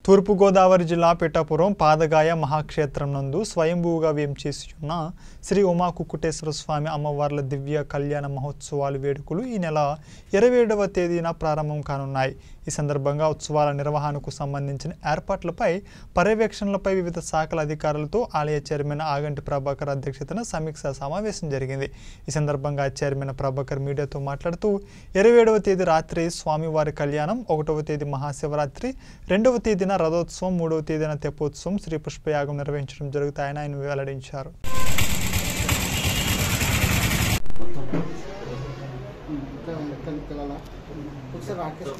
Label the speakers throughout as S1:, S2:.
S1: తూర్పుగోదావరి జిల్లా పిఠాపురం పాదగాయ మహాక్షేత్రం నందు స్వయంభూగా వేంచేసి ఉన్న శ్రీ ఉమా కుక్కుటేశ్వర స్వామి అమ్మవార్ల దివ్య కళ్యాణ మహోత్సవాలు వేడుకలు ఈ నెల ఇరవై ఏడవ తేదీన ప్రారంభం కానున్నాయి ఈ సందర్భంగా ఉత్సవాల నిర్వహణకు సంబంధించిన ఏర్పాట్లపై పర్యవేక్షణలపై వివిధ శాఖల అధికారులతో ఆలయ చైర్మన్ ఆగంటి ప్రభాకర్ అధ్యక్షతన సమీక్షా సమావేశం జరిగింది ఈ సందర్భంగా చైర్మన్ ప్రభాకర్ మీడియాతో మాట్లాడుతూ ఇరవై ఏడవ తేదీ రాత్రి స్వామివారి కళ్యాణం ఒకటవ తేదీ మహాశివరాత్రి రెండవ తేదీన రథోత్సవం మూడవ తేదీన తెప్పోత్సవం శ్రీ పుష్పయాగం నిర్వహించడం జరుగుతాయని ఆయన వెల్లడించారు
S2: ఇంకా మొత్తం పిల్లల ఒకసారి రాకేష్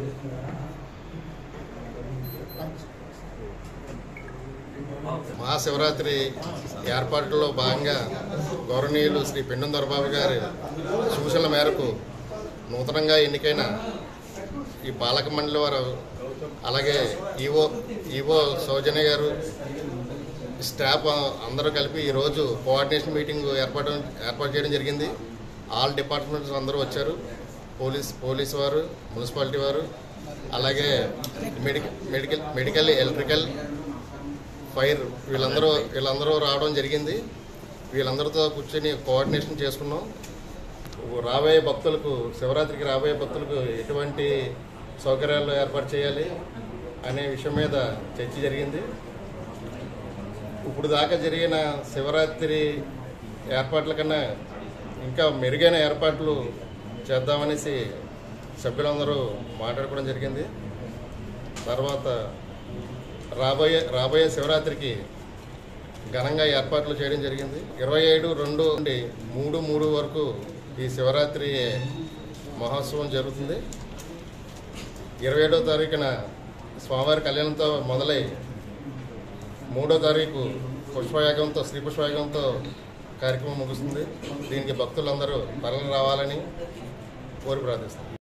S3: మహాశివరాత్రి ఏర్పాట్లలో భాగంగా గౌరవనీయులు శ్రీ పిండం దొరబాబు గారి సూచనల మేరకు నూతనంగా ఎన్నికైన ఈ పాలక మండలి వారు అలాగే ఈవో ఈవో సౌజన్య గారు స్టాఫ్ అందరూ కలిపి ఈరోజు కోఆర్డినేషన్ మీటింగ్ ఏర్పాటు ఏర్పాటు చేయడం జరిగింది ఆల్ డిపార్ట్మెంట్స్ అందరూ వచ్చారు పోలీస్ పోలీస్ వారు మున్సిపాలిటీ వారు అలాగే medical medical medical electrical fire వీళ్ళందరూ వీళ్ళందరూ రావడం జరిగింది వీళ్ళందరితో కూర్చొని కోఆర్డినేషన్ చేసుకున్నాం రాబోయే భక్తులకు శివరాత్రికి రాబోయే భక్తులకు ఎటువంటి సౌకర్యాలు ఏర్పాటు చేయాలి అనే విషయం మీద చర్చ జరిగింది ఇప్పుడు దాకా జరిగిన శివరాత్రి ఏర్పాట్ల కన్నా ఇంకా మెరుగైన ఏర్పాట్లు చేద్దామనేసి సభ్యులందరూ మాట్లాడుకోవడం జరిగింది తర్వాత రాబోయే రాబోయే శివరాత్రికి ఘనంగా ఏర్పాట్లు చేయడం జరిగింది ఇరవై ఏడు రెండు నుండి మూడు మూడు వరకు ఈ శివరాత్రి మహోత్సవం జరుగుతుంది ఇరవై ఏడో తారీఖున స్వామివారి కళ్యాణంతో మొదలై మూడో తారీఖు పుష్పయాగంతో శ్రీ పుష్పయాగంతో కార్యక్రమం ముగుస్తుంది దీనికి భక్తులందరూ తరలి రావాలని కోరి ప్రార్థిస్తాం